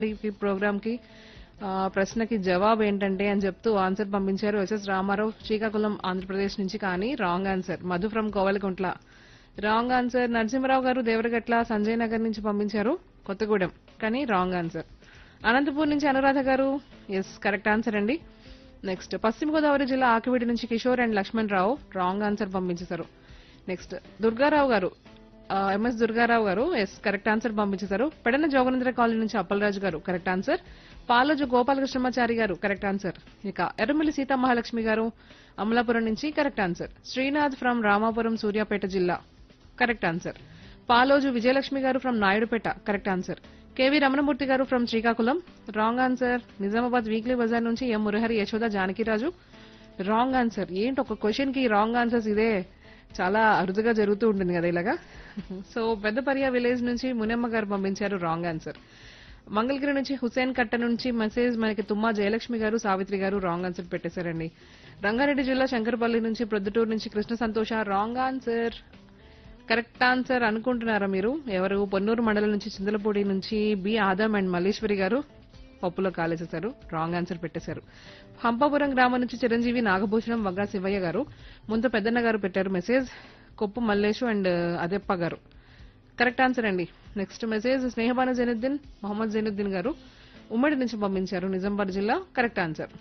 ఈ ప్రోగ్రామ్ కి ఆ, ప్రశ్నకి జవాబు ఏంటంటే అని చెప్తూ ఆన్సర్ పంపించారు ఎస్ఎస్ రామారావు శ్రీకాకుళం ఆంధ్రప్రదేశ్ నుంచి కానీ wrong answer Madhu from Kovalakuntla wrong answer Narasimharao garu Devaragatla Sanjay Nagar నుంచి పంపించారు కొత్తగూడెం కానీ రాంగ్ ఆన్సర్ అనంతపూర్ నుంచి Anuradha garu yes correct answer అండి నెక్స్ట్ పశ్చిమ గోదావరి జిల్లా ఆకివీడి నుంచి Kishore and Lakshman Rao wrong answer పంపించేశారు నెక్స్ట్ దుర్గారావు గారు ఎంఎస్ దుర్గారావు గారు ఎస్ కరెక్ట్ ఆన్సర్ పంపించేశారు పెడన జోగనేంద్ర కాలనీ నుంచి అప్పలరాజు గారు కరెక్ట్ ఆన్సర్ పాలజు గోపాలకృష్ణమాచారి గారు కరెక్ట్ ఆన్సర్ ఇక ఎర్రమల్లి సీతామహాలక్ష్మి గారు అమలాపురం నుంచి correct answer Srinath from Ramapuram Suryapet జిల్లా correct answer Paloju Vijayalakshmi garu from Naidupeta correct answer KV Ramanamurthy garu from Srikakulam wrong answer Nizamabad weekly బజార్ నుంచి M Murahari Yashoda Janakiraju wrong answer ఏంటి ఒక క్వశ్చన్ కి రాంగ్ ఆన్సర్స్ ఇదే చాలా అరుదుగా జరుగుతూ ఉంటుంది కదా ఇలాగా సో పెద్దపర్య విలేజ్ నుంచి మునమ్మ గారు పంపించారు రాంగ్ ఆన్సర్ మంగళగిరి నుంచి హుసేన్ కట్ట నుంచి మెసేజ్ మనకి తుమ్మా జయలక్ష్మి గారు సావిత్రి గారు రాంగ్ ఆన్సర్ పెట్టేశారండి రంగారెడ్డి జిల్లా శంకరపల్లి నుంచి ప్రొద్దుటూరు నుంచి కృష్ణ సంతోష రాంగ్ ఆన్సర్ కరెక్ట్ ఆన్సర్ అనుకుంటున్నారా మీరు ఎవరు పొన్నూరు మండలం నుంచి చింతలపూడి నుంచి బి ఆదమ్ అండ్ మల్లేశ్వరి గారు పప్పులో కాలేసేశారు రాంగ్ ఆన్సర్ పెట్టేశారు హంపాపురం గ్రామం నుంచి చిరంజీవి నాగభూషణం వగ్గా శివయ్య గారు ముందు పెద్దన్న గారు పెట్టారు మెసేజ్ కొప్పు Mallesh and Adeppa garu correct answer అండి నెక్స్ట్ మెసేజ్ స్నేహబాన జైనుద్దీన్ మొహమ్మద్ జైనుద్దీన్ గారు ఉమ్మడి నుంచి పంపించారు నిజామాబాద్ జిల్లా కరెక్ట్ ఆన్సర్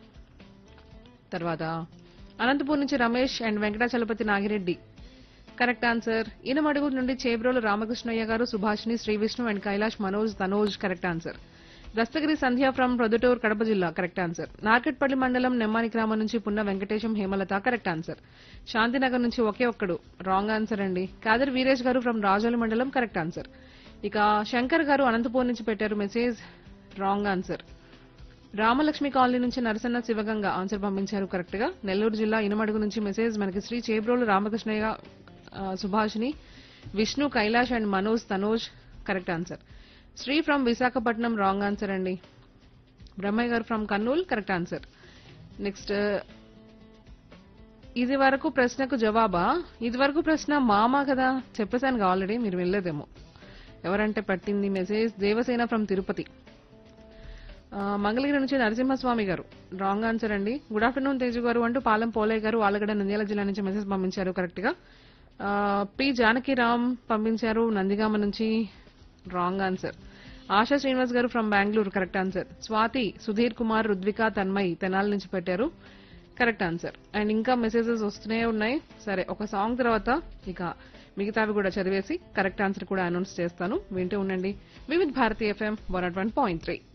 తర్వాత అనంతపూర్ నుంచి Ramesh and Venkatachalapathi Nagireddy correct answer Inamadugu నుండి Chebrolu Ramakrishnaiah garu Subhashini Sri Vishnu and Kailash Manoj Tanoj correct answer Dastagiri Sandhya from Proddatur Kadapa జిల్లా కరెక్ట్ ఆన్సర్ నార్కెట్పల్లి మండలం నెమ్మాని గ్రామం నుంచి పున్న వెంకటేశం హేమలత కరెక్ట్ ఆన్సర్ శాంతినగర్ నుంచి ఒకే ఒక్కడు రాంగ్ ఆన్సర్ అండి కాదర్ వీరేష్ గారు ఫ్రమ్ రాజోలి మండలం కరెక్ట్ ఆన్సర్ ఇక శంకర్ గారు అనంతపూర్ నుంచి పెట్టారు message wrong answer Ramalakshmi colony నుంచి నరసన్న శివగంగ ఆన్సర్ పంపించారు కరెక్ట్ గా నెల్లూరు జిల్లా ఇనమడుగు నుంచి మెసేజ్ మనకి శ్రీ చేబ్రోలు రామకృష్ణయ్య ఆ, Subhashini Vishnu Kailash and Manoj Tanoj correct answer Sri from Visakhapatnam wrong answer అండి Brahmaiah garu from Kurnool correct answer next ఇది వరకు ప్రశ్నకు జవాబా ఇది వరకు ప్రశ్న మామ కదా చెప్పేశాను ఆల్రెడీ మీరు వెళ్ళలేదేమో ఎవరంటే పట్టింది మెసేజ్ దేవసేన ఫ్రమ్ తిరుపతి ఆ, మంగళగిరి నుంచి నరసింహస్వామి గారు రాంగ్ ఆన్సర్ అండి గుడ్ ఆఫ్టర్నూన్ తేజు గారు అంటూ పాలెం పోలయ్య గారు ఆలగడ్డ నంద్యాల జిల్లా నుంచి మెసేజ్ పంపించారు కరెక్ట్ గా ఆ, పి జానకిరామ్ పంపించారు నందిగామ నుంచి wrong answer Asha Srinivas garu from Bengaluru correct answer Swathi Sudheer Kumar Rudvika Tanmay Tenali నుంచి పెట్టారు కరెక్ట్ ఆన్సర్ అండ్ ఇంకా మెసేజెస్ వస్తూనే ఉన్నాయి సరే ఒక సాంగ్ తర్వాత ఇక మిగతావి కూడా చదివేసి కరెక్ట్ ఆన్సర్ కూడా అనౌన్స్ చేస్తాను వింటూ ఉండండి Vividh Bharati FM one point three